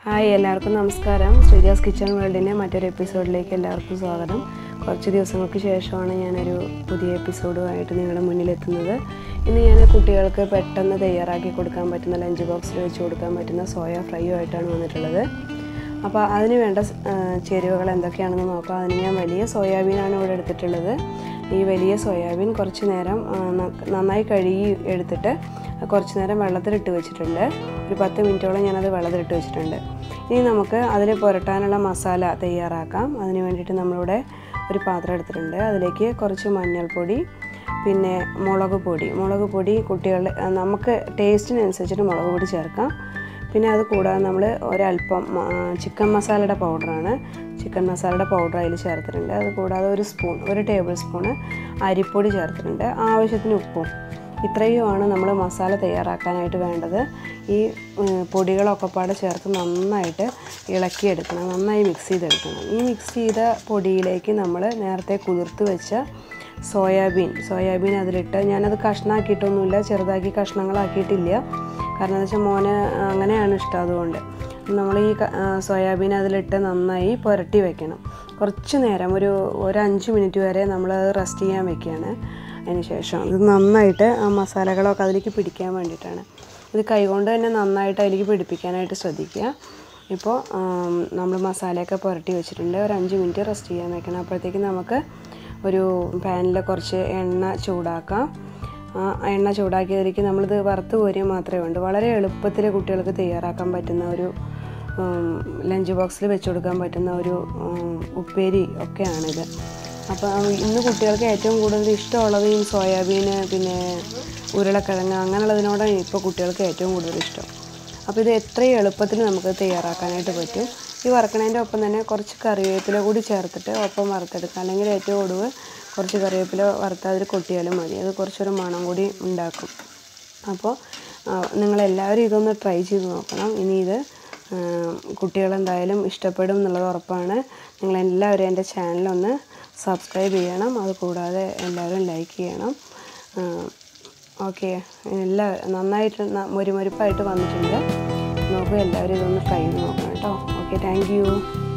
hi എല്ലാവർക്കും നമസ്കാരം ശ്രീജാസ് kitchen വേൾഡിൻ്റെ മറ്റൊരു എപ്പിസോഡിലേക്ക് എല്ലാവർക്കും സ്വാഗതം കുറച്ച് ദിവസങ്ങൾക്ക് ശേഷമാണ് ഞാനൊരു പുതിയ എപ്പിസോഡുമായിട്ട് നിങ്ങളുടെ മുന്നിലെത്തുന്നത് ഇന്ന് ഞാൻ കുട്ടികൾക്ക് പെട്ടെന്ന് തയ്യാറാക്കി കൊടുക്കാൻ പറ്റുന്ന ലഞ്ച് ബോക്സിൽ വെച്ച് കൊടുക്കാൻ പറ്റുന്ന സോയ ഫ്രൈയും ആയിട്ടാണ് വന്നിട്ടുള്ളത് അപ്പോൾ അതിന് വേണ്ട സ്- ആ, ചേരുവകൾ എന്തൊക്കെയാണെന്ന് നോക്കാം അതിന് ഞാൻ വലിയ സോയാബീനാണ് ഇവിടെ എടുത്തിട്ടുള്ളത് ഈ വലിയ സോയാബീൻ കുറച്ച് നേരം ആ, ന- നന്നായി കഴുകി എടുത്തിട്ട് കുറച്ച് നേരം വെള്ളത്തിലിട്ട് വെച്ചിട്ടുണ്ട് ഒരു പത്ത് മിനിറ്റോളം ഞാനത് വെള്ളത്തിലിട്ട് വെച്ചിട്ടുണ്ട് ഇനി നമുക്ക് അതിൽ പുരട്ടാനുള്ള മസാല തയ്യാറാക്കാം അതിന് വേണ്ടിയിട്ട് നമ്മളിവിടെ ഒരു പാത്രം എടുത്തിട്ടുണ്ട് അതിലേക്ക് കുറച്ച് മഞ്ഞൾപ്പൊടി പിന്നെ മുളക് പൊടി മുളക് പൊടി കുട്ടികളുടെ ആ, നമുക്ക് ടേസ്റ്റിനനുസരിച്ചിട്ട് മുളക് പൊടി ചേർക്കാം പിന്നെ അത് കൂടാതെ നമ്മൾ ഒരല്പം ആ, ചിക്കൻ മസാലയുടെ പൗഡറാണ് ചിക്കൻ മസാലയുടെ പൗഡർ അതിൽ ചേർത്തിട്ടുണ്ട് അത് കൂടാതെ ഒരു സ്പൂൺ ഒരു ടേബിൾ സ്പൂണ് അരിപ്പൊടി ചേർത്തിട്ടുണ്ട് ആവശ്യത്തിന് ഉപ്പും ഇത്രയുമാണ് നമ്മൾ മസാല തയ്യാറാക്കാനായിട്ട് വേണ്ടത് ഈ ഉം, പൊടികളൊക്കെ പാടെ ചേർത്ത് നന്നായിട്ട് ഇളക്കിയെടുക്കണം നന്നായി മിക്സ് ചെയ്തെടുക്കണം ഈ മിക്സ് ചെയ്ത പൊടിയിലേക്ക് നമ്മൾ നേരത്തെ കുതിർത്ത് വെച്ച സോയാബീൻ സോയാബീൻ അതിലിട്ട് ഞാനത് കഷ്ണാക്കിയിട്ടൊന്നുമില്ല ചെറുതാക്കി കഷ്ണങ്ങളാക്കിയിട്ടില്ല കാരണം എന്താ വെച്ചാൽ മോന് അങ്ങനെയാണ് ഇഷ്ടം അതുകൊണ്ട് നമ്മൾ ഈ ക- ആ, സോയാബീൻ അതിലിട്ട് നന്നായി പുരട്ടി വെക്കണം കുറച്ച് നേരം ഒരു ഒരു അഞ്ച് മിനിറ്റ് വരെ നമ്മൾ റെസ്റ്റ് ചെയ്യാൻ വെക്കുകയാണ് അതിന് ശേഷം ഇത് നന്നായിട്ട് ആ മസാലകളൊക്കെ അതിലേക്ക് പിടിക്കാൻ വേണ്ടിയിട്ടാണ് ഇത് കൈകൊണ്ട് തന്നെ നന്നായിട്ട് അതിലേക്ക് പിടിപ്പിക്കാനായിട്ട് ശ്രദ്ധിക്കുക ഇപ്പോൾ നമ്മൾ മസാലയൊക്കെ പുരട്ടി വെച്ചിട്ടുണ്ട് ഒരു അഞ്ച് മിനിറ്റ് റെസ്റ്റ് ചെയ്യാൻ വെക്കണം അപ്പോഴത്തേക്ക് നമുക്ക് ഒരു പാനിൽ കുറച്ച് എണ്ണ ചൂടാക്കാം ആ എണ്ണ ചൂടാക്കിയതിലേക്ക് നമ്മളിത് വറുത്ത് കോരിയാൽ മാത്രമേ വേണ്ടൂ വളരെ എളുപ്പത്തിൽ കുട്ടികൾക്ക് തയ്യാറാക്കാൻ പറ്റുന്ന ഒരു ഉം, ലഞ്ച് ബോക്സിൽ വെച്ച് കൊടുക്കാൻ പറ്റുന്ന ഒരു ഉം, ഉപ്പേരി ഒക്കെയാണിത് അപ്പോൾ ഇന്ന് കുട്ടികൾക്ക് ഏറ്റവും കൂടുതൽ ഇഷ്ടമുള്ളത് ഈ സോയാബീൻ പിന്നെ ഉരുളക്കിഴങ്ങ് അങ്ങനെയുള്ളതിനോടാണ് ഇപ്പോൾ കുട്ടികൾക്ക് ഏറ്റവും കൂടുതൽ ഇഷ്ടം അപ്പോൾ ഇത് എത്രയും എളുപ്പത്തിൽ നമുക്ക് തയ്യാറാക്കാനായിട്ട് പറ്റും ഈ വറക്കണതിൻ്റെ ഒപ്പം തന്നെ കുറച്ച് കറിവേപ്പില കൂടി ചേർത്തിട്ട് ഒപ്പം വറുത്തെടുക്കാം അല്ലെങ്കിൽ ഏറ്റവും ഒടുവ് കുറച്ച് കറിവേപ്പില വറുത്ത് അതിൽ കൊട്ടിയാലും മതി അത് കുറച്ചൊരു മണം കൂടി ഉണ്ടാക്കും അപ്പോൾ ആ, നിങ്ങളെല്ലാവരും ഇതൊന്ന് ട്രൈ ചെയ്ത് നോക്കണം ഇനി ഇത് ആ, കുട്ടികളെന്തായാലും ഇഷ്ടപ്പെടും എന്നുള്ളത് ഉറപ്പാണ് നിങ്ങളെല്ലാവരും എൻ്റെ ചാനലൊന്ന് സബ്സ്ക്രൈബ് ചെയ്യണം അത് കൂടാതെ എല്ലാവരും ലൈക്ക് ചെയ്യണം ഓക്കെ എല്ലാ നന്നായിട്ട് ന- മൊരുമൊരുപ്പായിട്ട് വന്നിട്ടുണ്ട് നോക്കൂ എല്ലാവരും ഇതൊന്ന് ട്രൈ ചെയ്ത് നോക്കണം കേട്ടോ ഓക്കെ താങ്ക് യു